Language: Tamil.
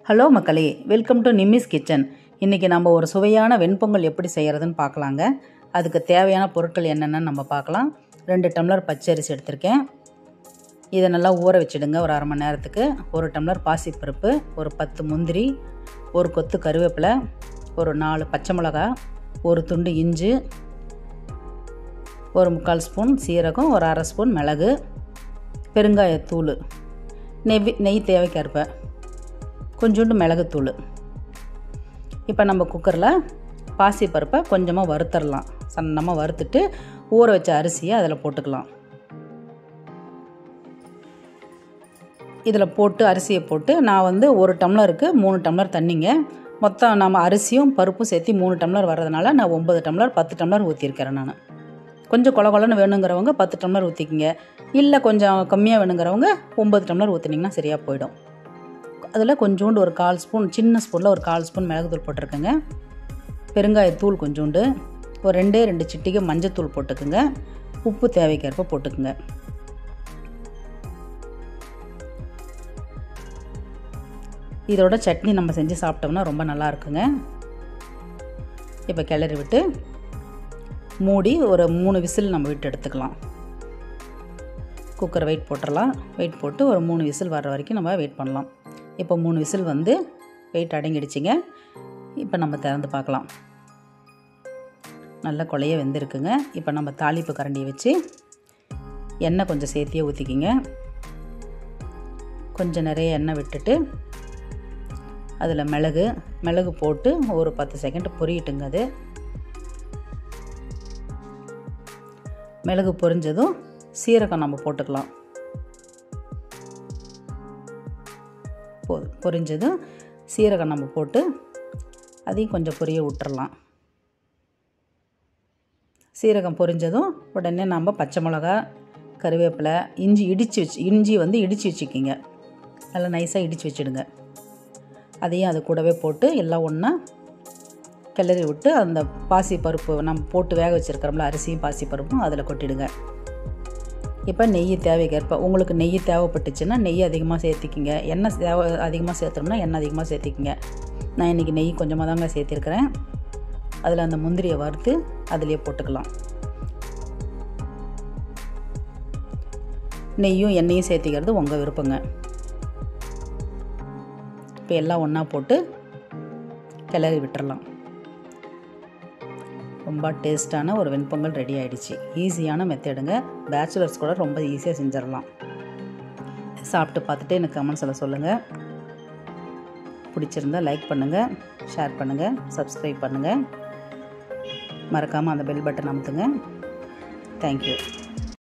ஹலோ மக்களே வெல்கம் டு நிம்மிஸ் கிச்சன் இன்றைக்கி நம்ம ஒரு சுவையான வெண்பொங்கல் எப்படி செய்கிறதுன்னு பார்க்கலாங்க அதுக்கு தேவையான பொருட்கள் என்னென்னு நம்ம பார்க்கலாம் ரெண்டு டம்ளர் பச்சரிசி எடுத்திருக்கேன் இதை நல்லா ஊற வச்சிடுங்க ஒரு அரை மணி நேரத்துக்கு ஒரு டம்ளர் பாசிப்பருப்பு ஒரு பத்து முந்திரி ஒரு கொத்து கருவேப்பிலை ஒரு நாலு பச்சை மிளகா ஒரு துண்டு இஞ்சி ஒரு முக்கால் ஸ்பூன் சீரகம் ஒரு அரை ஸ்பூன் மிளகு பெருங்காயத்தூள் நெய் நெய் தேவைக்கேற்ப கொஞ்சோண்டு மிளகுத்தூள் இப்போ நம்ம குக்கரில் பாசி பருப்பை கொஞ்சமாக வறுத்தரலாம் சன்னமாக வறுத்துட்டு ஊற வச்ச அரிசியை அதில் போட்டுக்கலாம் இதில் போட்டு அரிசியை போட்டு நான் வந்து ஒரு டம்ளருக்கு மூணு டம்ளர் தண்ணிங்க மொத்தம் நம்ம அரிசியும் பருப்பும் சேர்த்து மூணு டம்ளர் வர்றதுனால நான் ஒம்பது டம்ளர் பத்து டம்ளர் ஊற்றிருக்கிறேன் நான் கொஞ்சம் கொல கொலன்னு வேணுங்கிறவங்க பத்து டம்ளர் ஊற்றிக்கிங்க இல்லை கொஞ்சம் கம்மியாக வேணுங்கிறவங்க ஒம்பது டம்ளர் ஊற்றினீங்கன்னா சரியாக போயிடும் அதில் கொஞ்சோண்டு ஒரு கால் ஸ்பூன் சின்ன ஸ்பூனில் ஒரு கால் ஸ்பூன் மிளகுத்தூள் போட்டிருக்கேங்க பெருங்காயத்தூள் கொஞ்சோண்டு ஒரு ரெண்டே ரெண்டு சிட்டிகை மஞ்சத்தூள் போட்டுக்குங்க உப்பு தேவைக்கேற்ப போட்டுக்குங்க இதோட சட்னி நம்ம செஞ்சு சாப்பிட்டோம்னா ரொம்ப நல்லா இருக்குங்க இப்போ கிளறி விட்டு மூடி ஒரு மூணு விசில் நம்ம விட்டு எடுத்துக்கலாம் குக்கர் வெயிட் போட்டுடலாம் வெயிட் போட்டு ஒரு மூணு விசில் வர்ற வரைக்கும் நம்ம வெயிட் பண்ணலாம் இப்போ மூணு விசில் வந்து வெயிட் அடங்கிடுச்சிங்க இப்போ நம்ம திறந்து பார்க்கலாம் நல்ல கொலைய வெந்திருக்குங்க இப்போ நம்ம தாளிப்பு கரண்டியை வச்சு எண்ணெய் கொஞ்சம் சேர்த்தியே ஊற்றிக்கிங்க கொஞ்சம் நிறைய எண்ணெய் விட்டுட்டு அதில் மிளகு மிளகு போட்டு ஒரு பத்து செகண்ட் பொரியட்டுங்க அது மிளகு பொரிஞ்சதும் சீரகம் நம்ம போட்டுக்கலாம் போதும் பொரிஞ்சதும் சீரகம் நம்ம போட்டு அதையும் கொஞ்சம் பொரிய விட்டுறலாம் சீரகம் பொரிஞ்சதும் உடனே நம்ம பச்சை மிளகா கருவேப்பிலை இஞ்சி இடித்து வச்சு இஞ்சி வந்து இடித்து வச்சுக்கிங்க நல்லா நைஸாக இடித்து வச்சுடுங்க அதையும் அது கூடவே போட்டு எல்லாம் ஒன்றா கிளறி விட்டு அந்த பாசி பருப்பு நம்ம போட்டு வேக வச்சுருக்கிறோம்ல அரிசியும் பாசி பருப்பும் அதில் கொட்டிடுங்க இப்போ நெய் தேவைக்கேற்ப உங்களுக்கு நெய் தேவைப்பட்டுச்சுன்னா நெய் அதிகமாக சேர்த்திக்கிங்க எண்ணெய் தேவை அதிகமாக சேர்த்தோம்னா எண்ணெய் அதிகமாக சேர்த்திக்கிங்க நான் இன்றைக்கி நெய் கொஞ்சமாக தாங்க சேர்த்திருக்கிறேன் அதில் அந்த முந்திரியை வறுத்து அதிலே போட்டுக்கலாம் நெய்யும் எண்ணெயும் சேர்த்திக்கிறது உங்கள் விருப்பங்க இப்போ எல்லாம் ஒன்றா போட்டு கிளறி விட்டுறலாம் ரொம்ப டேஸ்ட்டான ஒரு வெண்பொங்கல் ரெடி ஆகிடுச்சு ஈஸியான மெத்தடுங்க பேச்சுலர்ஸ் கூட ரொம்ப ஈஸியாக செஞ்சிடலாம் சாப்பிட்டு பார்த்துட்டு எனக்கு கமெண்ட்ஸில் சொல்லுங்கள் பிடிச்சிருந்தா லைக் பண்ணுங்கள் ஷேர் பண்ணுங்கள் சப்ஸ்கிரைப் பண்ணுங்கள் மறக்காமல் அந்த பெல் பட்டன் அமுத்துங்க தேங்க்யூ